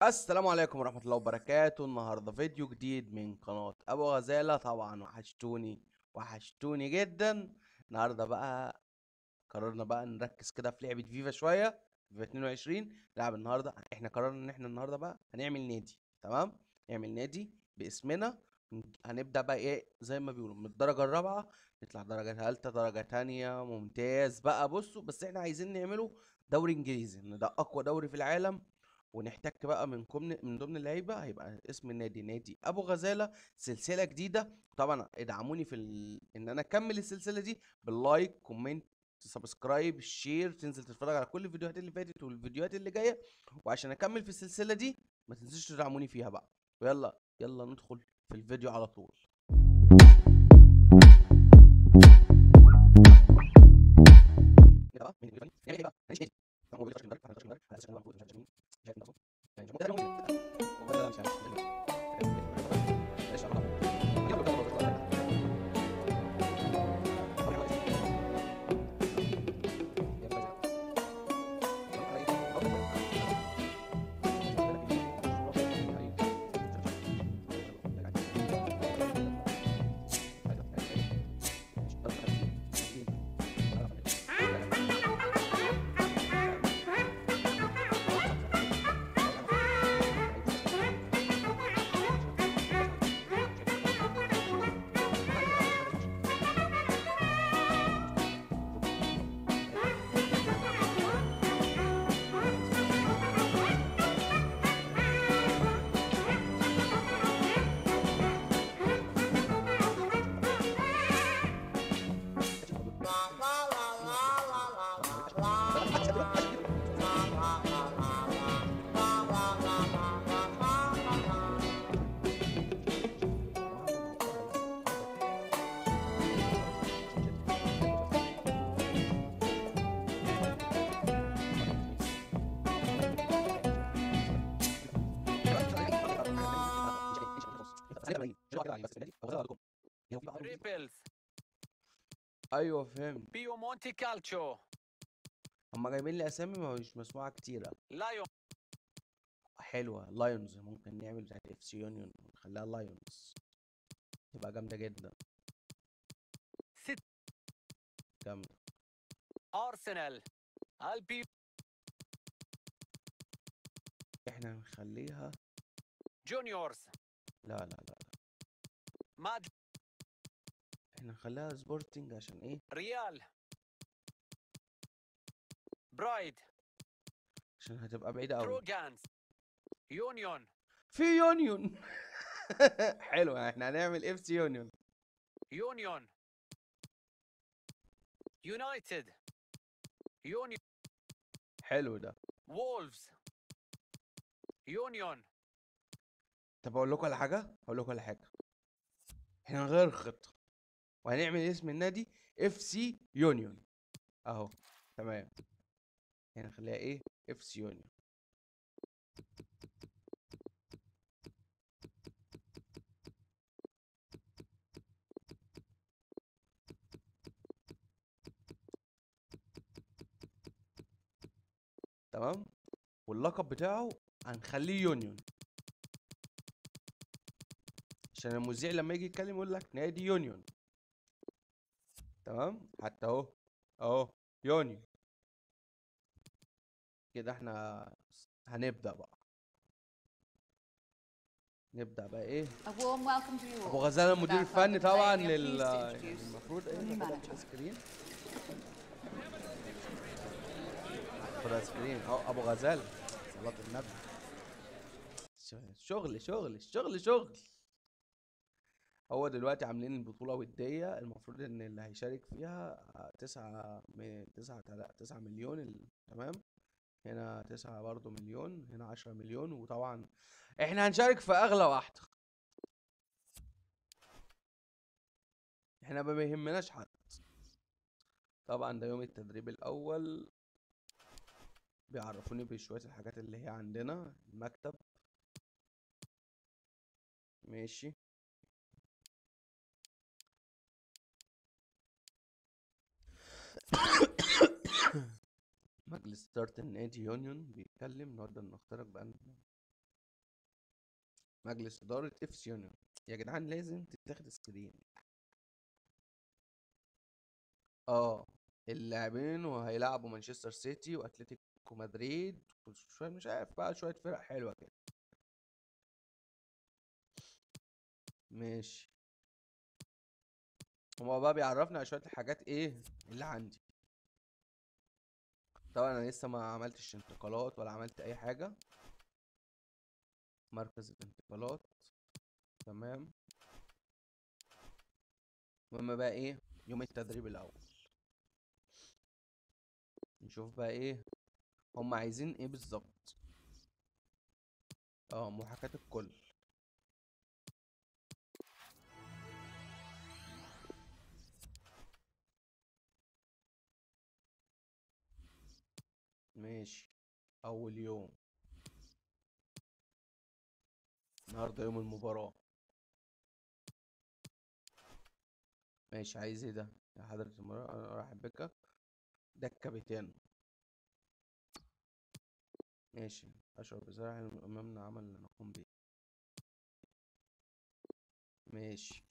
السلام عليكم ورحمة الله وبركاته النهاردة فيديو جديد من قناة أبو غزالة طبعا وحشتوني وحشتوني جدا النهاردة بقى قررنا بقى نركز كده في لعبة فيفا شوية فيفا 22 نلعب النهاردة احنا قررنا ان احنا النهاردة بقى هنعمل نادي تمام نعمل نادي باسمنا هنبدأ بقى ايه زي ما بيقولوا من الدرجة الرابعة نطلع درجة تالتة درجة تانية ممتاز بقى بصوا بس احنا عايزين نعمله دوري انجليزي ان ده اقوى دوري في العالم ونحتك بقى من كم من ضمن اللعيبه هيبقى اسم النادي نادي ابو غزاله سلسله جديده طبعا ادعموني في ال... ان انا اكمل السلسله دي باللايك كومنت سبسكرايب شير تنزل تتفرج على كل الفيديوهات اللي فاتت والفيديوهات اللي جايه وعشان اكمل في السلسله دي ما تنسوش تدعموني فيها بقى ويلا يلا ندخل في الفيديو على طول ريبلز ايوه فهمت بيو مونتي كالتشو هما جايبين لي اسامي ما مش مسموعه كتيره لايون حلوه لايونز ممكن نعمل بتاعت اف سي يونيون نخليها لايونز تبقى جامده جدا ست جامده ارسنال البي احنا هنخليها جونيورز لا لا لا ماد احنا نخليها سبورتنج عشان ايه ريال برايد عشان هتبقى بعيده قوي تروجانز يونيون في يونيون حلو احنا هنعمل اف سي يونيون يونيون يونايتد يونيون حلو ده وولفز يونيون طب اقول لكم على حاجه اقول لكم على حاجه احنا هنغير الخطه وهنعمل اسم النادي اف سي يونيون اهو تمام هنا نخليها ايه اف سي يونيون تمام واللقب بتاعه هنخليه يونيون عشان المذيع لما يجي يتكلم يقول لك نادي يونيون تمام حتى اهو اهو يونيون كده احنا هنبدأ بقى نبدأ بقى ايه A warm welcome to you all. ابو غزال المدير Without الفني further طبعا delay, we are لل pleased to يعني introduce المفروض the ايه new ناخدها manager. فول سكرين فول سكرين اهو ابو غزال صلاة النبي شغل شغل شغل شغل هو دلوقتي عاملين البطولة ودية المفروض ان اللي هيشارك فيها تسعة م- تسعة تلا- تسعة مليون ال- تمام هنا تسعة برضو مليون هنا عشرة مليون وطبعا احنا هنشارك في اغلى واحدة احنا ما بيهمناش حد طبعا ده يوم التدريب الاول بيعرفوني بشوية الحاجات اللي هي عندنا المكتب ماشي مجلس إدارة النادي يونيون بيتكلم نقدر نخترق بقى مجلس اداره اف سي يونيون يا جدعان لازم تتاخد سكرين اه اللاعبين وهيلعبوا مانشستر سيتي واتلتيكو مدريد وشوية مش عارف بقى شويه فرق حلوه كده ماشي هما بقى بيعرفنا على شويه الحاجات ايه اللي عندي طبعا انا لسه ما عملتش انتقالات ولا عملت اي حاجه مركز الانتقالات تمام المهم بقى ايه يوم التدريب الاول نشوف بقى ايه هم عايزين ايه بالظبط اه محاكاة الكل ماشي اول يوم النهارده يوم المباراة ماشي عايز ايه ده يا حضرة المباراة انا ارحب بك ده الكابتن ماشي اشعر بصراحة امامنا عمل نقوم به ماشي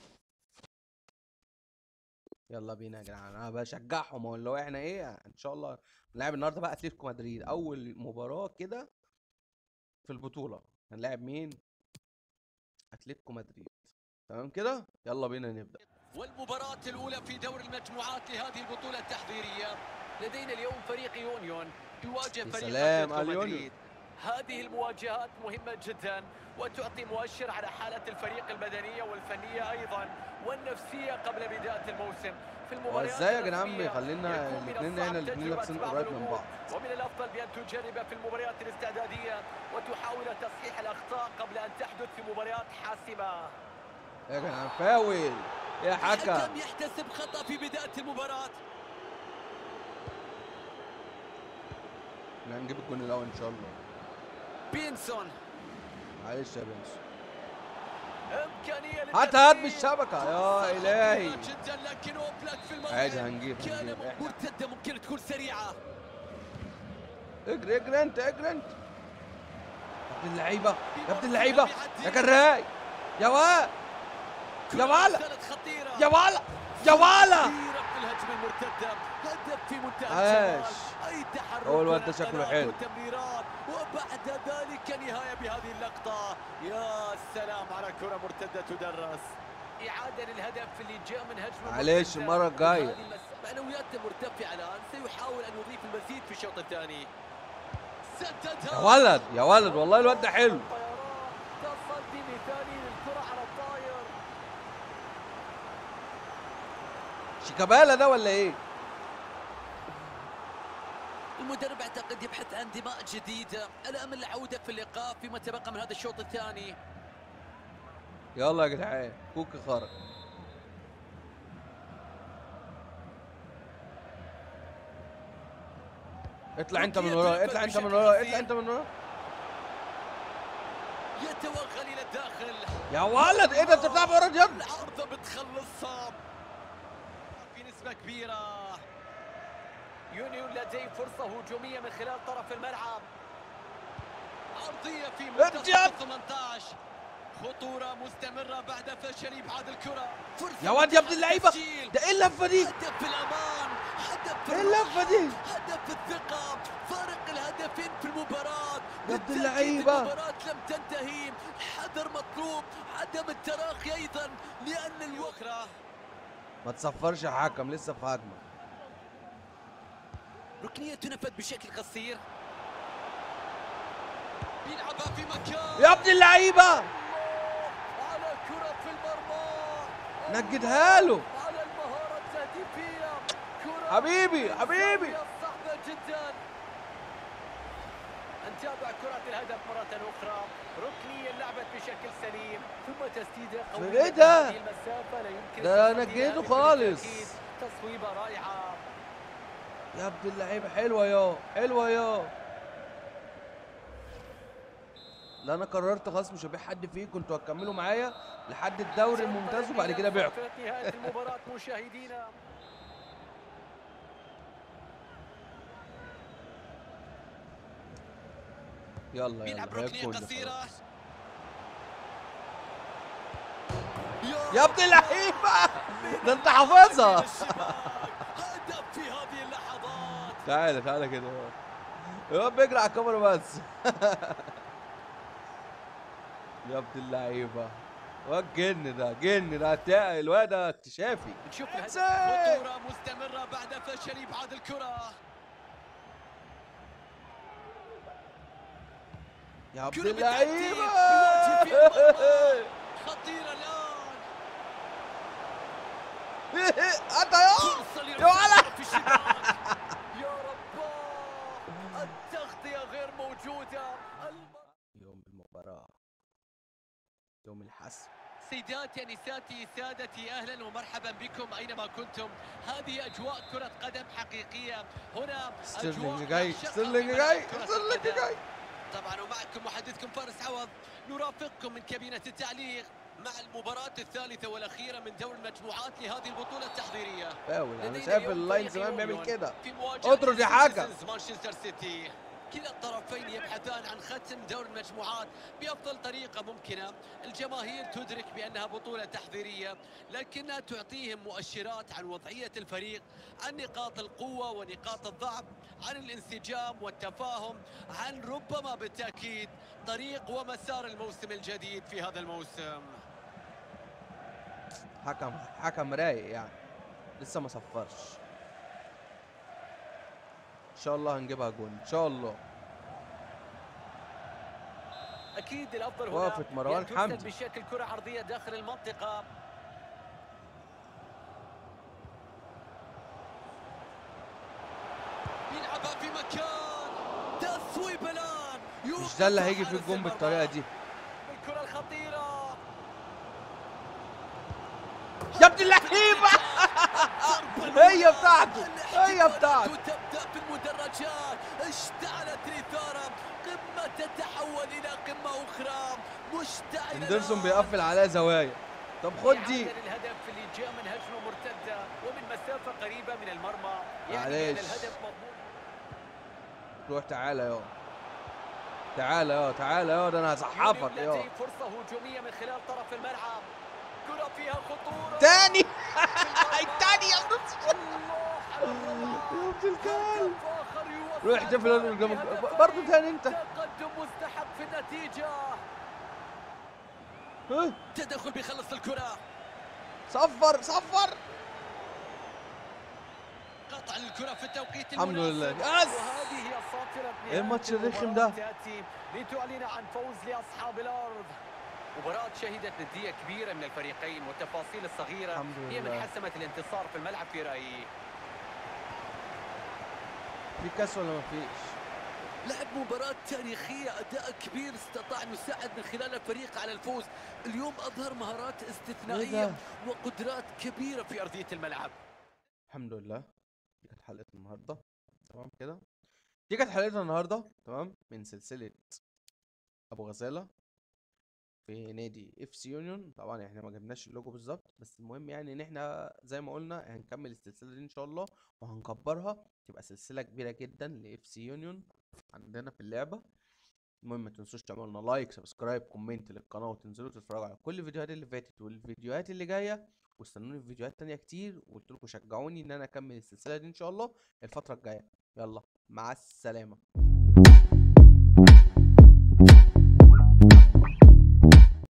يلا بينا يا جدعان انا بشجعهم اقول لو احنا ايه ان شاء الله نلعب النهارده بقى اتلتيكو مدريد اول مباراة كده في البطولة هنلاعب مين اتلتيكو مدريد تمام كده يلا بينا نبدأ والمباراة الأولى في دور المجموعات لهذه البطولة التحضيرية لدينا اليوم فريق يونيون يواجه يا فريق سلام أتلتيكو على اليونيون. مدريد هذه المواجهات مهمة جدا وتعطي مؤشر على حالة الفريق البدنية والفنية أيضا والنفسية قبل بداية الموسم في هو المباريات ازاي يا جدعان الرسمية بيخلينا يكون من الاتنين الصعب هنا الاتنين تجربة لابسين بعض قريب من الأمور بعض ومن الأفضل بأن تجرب في المباريات الاستعدادية وتحاول تصحيح الأخطاء قبل أن تحدث في مباريات حاسمة يا جدعان فاول يا حكم الحكم يحتسب خطأ في بداية المباراة احنا هنجيب الجون الاول ان شاء الله بينسون معلش يا بنس إمكانية هات هات للتسديد. بالشبكة يا الهي جدا لكن اوبلاك في الموقف عادي هنجيب كان هنجيب احنا مرتدة ممكن تكون سريعة اجري اجري انت اجري انت يا ابن اللعيبة يا ابن اللعيبة يا جراي يا واد يا ولا كانت خطيرة يا ولا يا ولا خطيرة في الهجمة المرتدة هدف في منتهى عاش. الجمال أي تحرك هو الواد ده ونقلات شكله حلو. وتمريرات وبعد ذلك نهاية بهذه اللقطة يا سلام على كرة مرتدة تدرس إعادة للهدف اللي جاء من هجمة معلش مرتدة. المرة الجاية هذه المس- معنوياته مرتفعة الآن سيحاول أن يضيف المزيد في الشوط الثاني سددها يا ولد يا ولد والله الواد ده حلو تصدي مثالي للكرة على الطاير شيكابالا ده ولا ايه المدرب اعتقد يبحث عن دماء جديدة الأمل العودة في اللقاء فيما تبقى من هذا الشوط الثاني يلا يا جدعان كوكي خرج اطلع انت من ورا اطلع انت من ورا اطلع انت من ورا يتوغل إلى الداخل يا ولد ايه ده انت بتلعب ورا اليد العارضة بتخلصها في نسبة كبيرة يونيون لديه فرصة هجومية من خلال طرف الملعب عرضية في منتصف ارجع. ال 18 خطورة مستمرة بعد فشل إبعاد الكرة فرصة يا واد يا ابن متاحة اللعيبه للتسجيل. ده ايه اللفه دي هدف في الأمان هدف في ايه الراحة. اللفه دي هدف الثقة فارق الهدفين في المباراة يا ابن بالتأكيد اللعيبة. المباراة لم تنتهي الحذر مطلوب عدم التراخي أيضا لأن الوخرة ما تصفرش يا حكم لسه في هجمه ركنية تنفذ بشكل قصير بيلعبها في مكان يا ابن اللعيبه على كرة في المرمى نجدها له على المهارة التهديفية كرة حبيبي حبيبي زاوية صعبة جدا نتابع كرة الهدف مرة أخرى ركنية لعبت بشكل سليم ثم تسديدة قوية ايه ده؟ في المسافة لا يمكن ده التصدي نجيته لها بكل خالص. تأكيد. تصويبة رائعة يا ابن اللعيبه حلوه يا حلوه يا لا انا قررت خلاص مش هبيع حد فيكم انتوا هتكملوا معايا لحد الدوري الممتاز وبعد كده بيعكم فترة نهاية المباراة مشاهدينا يلا بيلعب يلا هي ركنية الجون قصيرة. خلاص. يا ابن اللعيبه ده انت حافظها هدف في هذه اللحظات تعالى تعالى كده يا بيجري على الكاميرا بس يا ابن اللعيبه واد جن ده جن ده بتاع الواد ده اكتشافي نشوف الهدف إنسي! خطورة مستمرة بعد فشل إبعاد الكرة يا ابن كرة بالتأكيد اللعيبه يواجه فيها المرمى. خطيرة الآن انت يا فرصة يا ولد. لرفع في الشباك يا رباه التغطية غير موجودة الم- يوم المباراه يوم الحسم سيداتي نساتي سادتي اهلا ومرحبا بكم اينما كنتم هذه اجواء كرة قدم حقيقية هنا ستيرلينج أجواء جاي نعشقها ستيرلينج في جاي ملعب كرة ستيرلينج القدم. جاي طبعا ومعكم محدثكم فارس عوض نرافقكم من كابينة التعليق مع المباراة الثالثة والأخيرة من دور المجموعات لهذه البطولة التحضيرية فاول انا لدينا شايف اليوم اللاين فريق زمان بيعمل يونيون كده في مواجهة اطرد يا حكم. سيتيزنز مانشستر سيتي كلا الطرفين يبحثان عن ختم دور المجموعات بأفضل طريقة ممكنة الجماهير تدرك بأنها بطولة تحضيرية لكنها تعطيهم مؤشرات عن وضعية الفريق عن نقاط القوة ونقاط الضعف عن الانسجام والتفاهم عن ربما بالتأكيد طريق ومسار الموسم الجديد في هذا الموسم حكم حكم رايق يعني لسه ما صفرش ان شاء الله هنجيبها جون ان شاء الله اكيد الافضل هنا وقفت مروان بأن ترسل حمدي. بشكل كره عرضيه داخل المنطقه يلعبها في مكان تصويب الان مش ده اللي يوقف هيجي في حارس الجون المرمى. بالطريقه دي الكره الخطيره يا ابن اللعيبه هي بتاعته هي بتاعته تبدا في المدرجات اشتعلت الاثاره قمه تتحول الى قمه اخرى مشتعله اندرسون الآن. بيقفل عليها زوايا طب خد دي إعادة للهدف اللي جاء من هجمه مرتده ومن مسافه قريبه من المرمى يعني معليش. أن الهدف مضمون روح تعالى يا تعالى يا تعالى يا ده انا هصحفك يونيو يا لديه فرصه هجوميه من خلال طرف الملعب كره فيها خطوره تاني التاني يا الله على الرمى. يا ابن الكلب هدف آخر يوفق روح احتفل الفريق قدام بهدفين. برضه تاني انت تقدم مستحق في النتيجه ها؟ تدخل بيخلص الكره صفر صفر قطع الكرة في التوقيت الحمد لله. المناسب. يس! وهذه هي صافرة إيه الماتش الرخم ده؟ تأتي لتعلن عن فوز لأصحاب الأرض مباراة شهدت ندية كبيرة من الفريقين والتفاصيل الصغيرة الحمد هي من لله. حسمت الانتصار في الملعب في رأيي في كاس ولا ما فيش لعب مباراة تاريخية أداء كبير استطاع أن يساعد من خلال الفريق على الفوز اليوم أظهر مهارات استثنائية ده؟ وقدرات كبيرة في أرضية الملعب الحمد لله دي كانت حلقة النهاردة تمام كده دي كانت حلقتنا النهاردة تمام من سلسلة أبو غزالة في نادي اف سي يونيون طبعا احنا ما جبناش اللوجو بالظبط بس المهم يعني ان احنا زي ما قلنا هنكمل السلسلة دي ان شاء الله وهنكبرها تبقى سلسلة كبيرة جدا لاف سي يونيون عندنا في اللعبة المهم ما تنسوش تعملوا لنا لايك سبسكرايب كومنت للقناة وتنزلوا تتفرجوا على كل الفيديوهات اللي فاتت والفيديوهات اللي جاية واستنوني في فيديوهات تانية كتير وقلت لكم شجعوني ان انا اكمل السلسلة دي ان شاء الله الفترة الجاية يلا مع السلامة